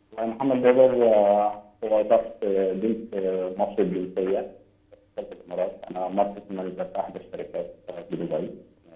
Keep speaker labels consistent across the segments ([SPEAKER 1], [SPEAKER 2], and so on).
[SPEAKER 1] محمد جابر آه، هو شخص آه، بنت آه، مصري الجنسية في الإمارات أنا ماركت مانجر في أحد الشركات آه، في دبي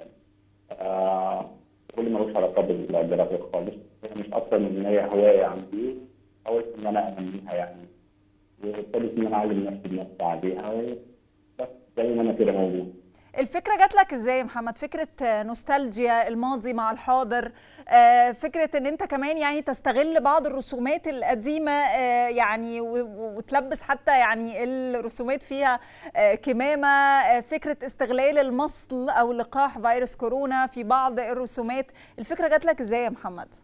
[SPEAKER 1] آه، كل ملوش علاقة بالجرافيك خالص هي مش أكتر من إن هي هواية عندي حاولت إن أنا أنميها يعني وابتديت إن أنا أعلم نفسي بنفسي عليها بس زي ما أنا كده موجود
[SPEAKER 2] الفكرة جات لك ازاي يا محمد فكرة آه، نوستالجيا الماضي مع الحاضر آه، فكرة ان انت كمان يعني تستغل بعض الرسومات القديمة آه، يعني و- و- وتلبس حتى يعني الرسومات فيها آه، كمامة آه، فكرة استغلال المصل او لقاح فيروس كورونا في بعض الرسومات الفكرة جات لك ازاي يا محمد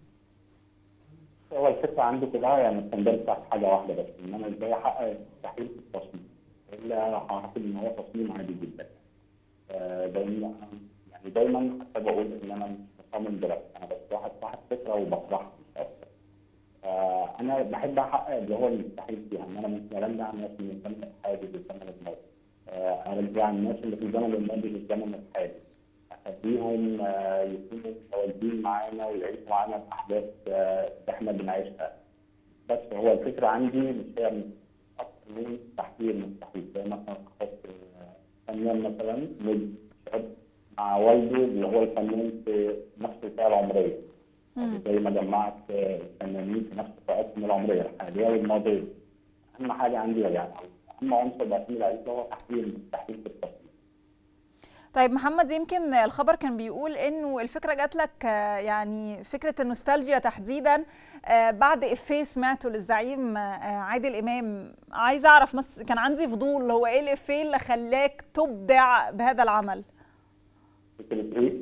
[SPEAKER 1] هو الفكرة عندي كلها يعني السندال بتاعت حاجة واحدة بس إن أنا إزاي أحقق المستحيل في التصميم إلا هعتقد إن هو تصميم عادي جدا آه، دايما يعني دايما حتى بقول إن أنا مش مصمم جرافيك أنا بس واحد صاحب فكرة وبطرحها مش أكتر آه، أنا بحب أحقق اللي هو المستحيل فيها إن أنا ممكن أرجع الناس من الزمن الحالي للزمن الماضي آه، أرجع الناس اللي في الزمن الماضي للزمن الحالي اخليهم آه، يكونوا متواجدين معانا ويعيشوا معانا الاحداث آه، اللي احنا بنعيشها بس هو الفكره عندي مش هي اكتر من تحليل مستحيل زي مثلا قصه آه، فنان مثلا نجم شاب مع والده اللي هو الفنان في نفس الفئه العمريه يعني زي ما جمعت آه، الفنانين في نفس فئاتهم العمريه الحاليه والماضيه اهم حاجه عندي يعني اهم عنصر بعتمد عليه هو تحليل المستحيل في التصميم
[SPEAKER 2] طيب محمد يمكن الخبر كان بيقول انه الفكره جات لك آه، يعني فكره النوستالجيا تحديدا آه، بعد افيه سمعته للزعيم آه، عادل امام عايزه اعرف مس كان عندي فضول هو ايه الافيه اللي خلاك تبدع بهذا العمل
[SPEAKER 1] فكره ايه؟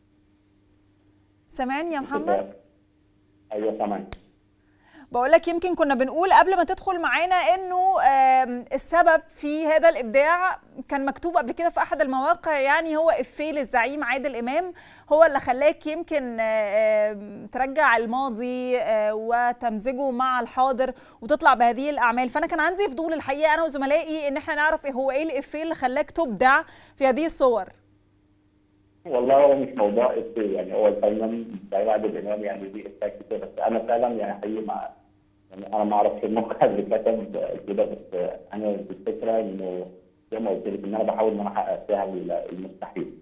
[SPEAKER 2] سامعني يا محمد
[SPEAKER 1] ايوه سامعني
[SPEAKER 2] بقول لك يمكن كنا بنقول قبل ما تدخل معانا انه آم، السبب في هذا الابداع كان مكتوب قبل كده في احد المواقع يعني هو افيه للزعيم عادل امام هو اللي خلاك يمكن آه، آم، ترجع الماضي آه، وتمزجه مع الحاضر وتطلع بهذه الاعمال فانا كان عندي فضول الحقيقه انا وزملائي ان احنا نعرف ايه هو ايه الافيه اللي خلاك تبدع في هذه الصور
[SPEAKER 1] والله هو مش موضوع افيه يعني هو الفنان زي عادل امام يعني دي افيه كتير بس انا فعلا يعني حقيقي مع يعني انا ما اعرفش المخرج اللي كتب كده بس انا الفكره انه زي ما قلت لك ان انا بحاول ان انا احقق فيها المستحيل